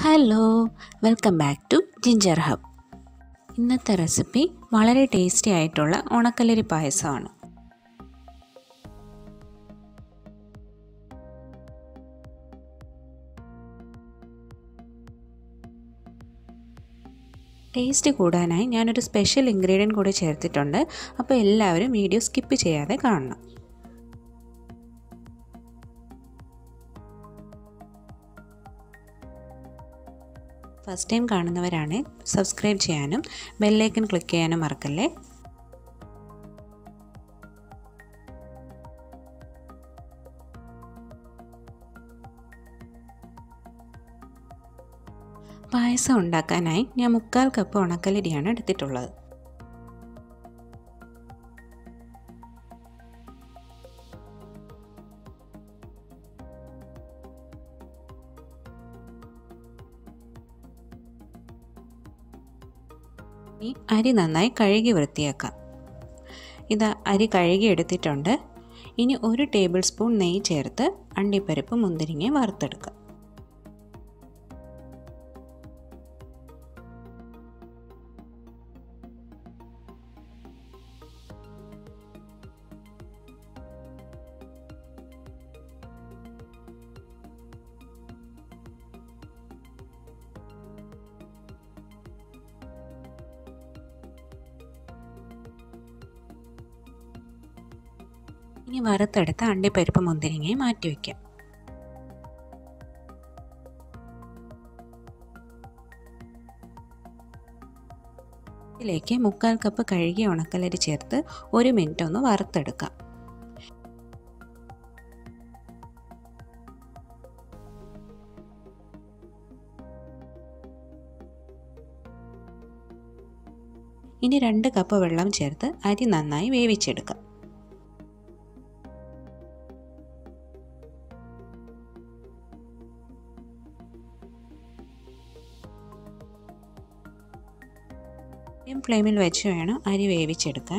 hello welcome back to ginger hub ഇന്നത്തെ recipe വളരെ tasty ആയിട്ടുള്ള ഉണക്കലരി പായസമാണ് ടേസ്റ്റ് കൂടാനായി ഞാനൊരു സ്പെഷ്യൽ ഇൻഗ്രീഡിയൻറ്റ് കൂടി ചേർത്തിട്ടുണ്ട് അപ്പോൾ എല്ലാവരും വീഡിയോ സ്കിപ്പ് ചെയ്യാതെ കാണണം ഫസ്റ്റ് ടൈം കാണുന്നവരാണ് സബ്സ്ക്രൈബ് ചെയ്യാനും ബെല്ലൈക്കൺ ക്ലിക്ക് ചെയ്യാനും മറക്കല്ലേ പായസം ഉണ്ടാക്കാനായി ഞാൻ മുക്കാൽ കപ്പ് ഉണക്കലരിയാണ് എടുത്തിട്ടുള്ളത് ഈ അരി നന്നായി കഴുകി വൃത്തിയാക്കാം ഇത് അരി കഴുകി എടുത്തിട്ടുണ്ട് ഇനി ഒരു ടേബിൾ സ്പൂൺ നെയ്യ് ചേർത്ത് അണ്ടിപ്പരിപ്പ് മുന്തിരിങ്ങ വറുത്തെടുക്കാം ഇനി വറുത്തെടുത്ത അണ്ടിപ്പരിപ്പ് മുന്തിരിങ്ങയും മാറ്റി വയ്ക്കാം ഇതിലേക്ക് മുക്കാൽ കപ്പ് കഴുകിയ ഉണക്കലരി ചേർത്ത് ഒരു മിനിറ്റ് ഒന്ന് വറുത്തെടുക്കാം ഇനി രണ്ട് കപ്പ് വെള്ളം ചേർത്ത് അരി നന്നായി വേവിച്ചെടുക്കാം മീഡിയം ഫ്ലെയിമിൽ വെച്ച് വേണം അരി വേവിച്ചെടുക്കാൻ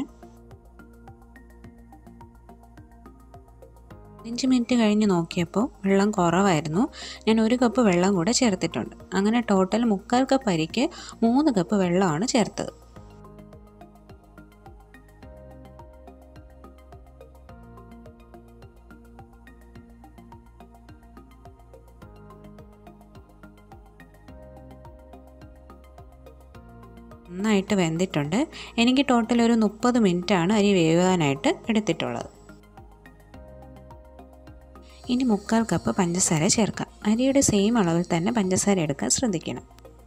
അഞ്ച് മിനിറ്റ് കഴിഞ്ഞ് നോക്കിയപ്പോൾ വെള്ളം കുറവായിരുന്നു ഞാൻ ഒരു കപ്പ് വെള്ളം കൂടെ ചേർത്തിട്ടുണ്ട് അങ്ങനെ ടോട്ടൽ മുക്കാൽ കപ്പ് അരിക്ക് മൂന്ന് കപ്പ് വെള്ളമാണ് ചേർത്തത് നന്നായിട്ട് വെന്തിട്ടുണ്ട് എനിക്ക് ടോട്ടൽ ഒരു മുപ്പത് മിനിറ്റാണ് അരി വേവാനായിട്ട് എടുത്തിട്ടുള്ളത് ഇനി മുക്കാൽ കപ്പ് പഞ്ചസാര ചേർക്കാം അരിയുടെ സെയിം അളവിൽ തന്നെ പഞ്ചസാര എടുക്കാൻ ശ്രദ്ധിക്കണം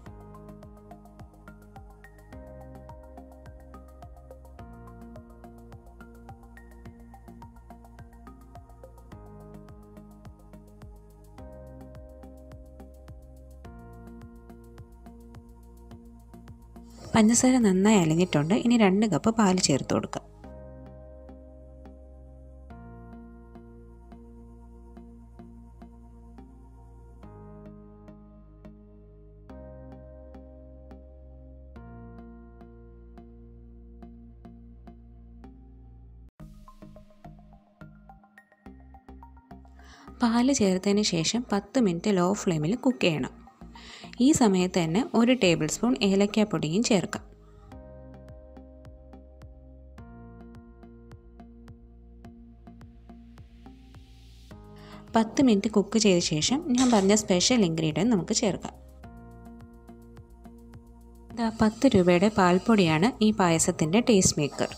പഞ്ചസാര നന്നായി അലിഞ്ഞിട്ടുണ്ട് ഇനി രണ്ട് കപ്പ് പാല് ചേർത്ത് കൊടുക്കാം പാല് ചേർത്തതിന് ശേഷം പത്ത് മിനിറ്റ് ലോ ഫ്ലെയിമിൽ കുക്ക് ചെയ്യണം ഈ സമയത്ത് തന്നെ ഒരു ടേബിൾ സ്പൂൺ ഏലക്കാപ്പൊടിയും ചേർക്കാം പത്ത് മിനിറ്റ് കുക്ക് ചെയ്ത ശേഷം ഞാൻ പറഞ്ഞ സ്പെഷ്യൽ ഇൻഗ്രീഡിയൻറ്റ് നമുക്ക് ചേർക്കാം ഇതാ പത്ത് രൂപയുടെ പാൽപ്പൊടിയാണ് ഈ പായസത്തിൻ്റെ ടേസ്റ്റ് മേക്കർ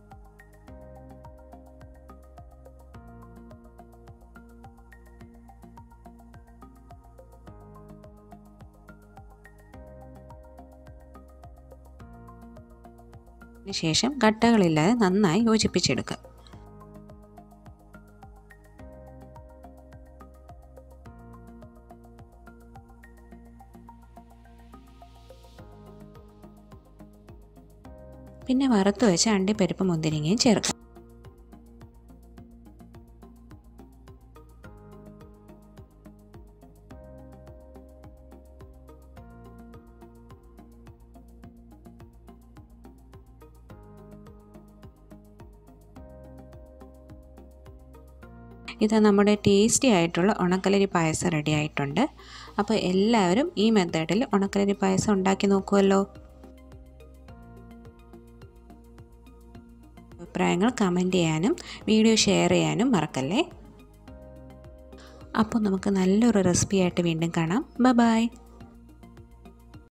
ശേഷം കട്ടകളില്ലാതെ നന്നായി യോജിപ്പിച്ചെടുക്കുക പിന്നെ വറുത്ത് വെച്ച അണ്ടിപ്പരിപ്പ് മുന്തിരിങ്ങയും ചേർക്കാം ഇത് നമ്മുടെ ടേസ്റ്റി ആയിട്ടുള്ള ഉണക്കലരി പായസം റെഡി ആയിട്ടുണ്ട് അപ്പോൾ എല്ലാവരും ഈ മെത്തേഡിൽ ഉണക്കലരി പായസം ഉണ്ടാക്കി നോക്കുമല്ലോ അഭിപ്രായങ്ങൾ കമൻറ്റ് ചെയ്യാനും വീഡിയോ ഷെയർ ചെയ്യാനും മറക്കല്ലേ അപ്പോൾ നമുക്ക് നല്ലൊരു റെസിപ്പി ആയിട്ട് വീണ്ടും കാണാം ബ ബായ്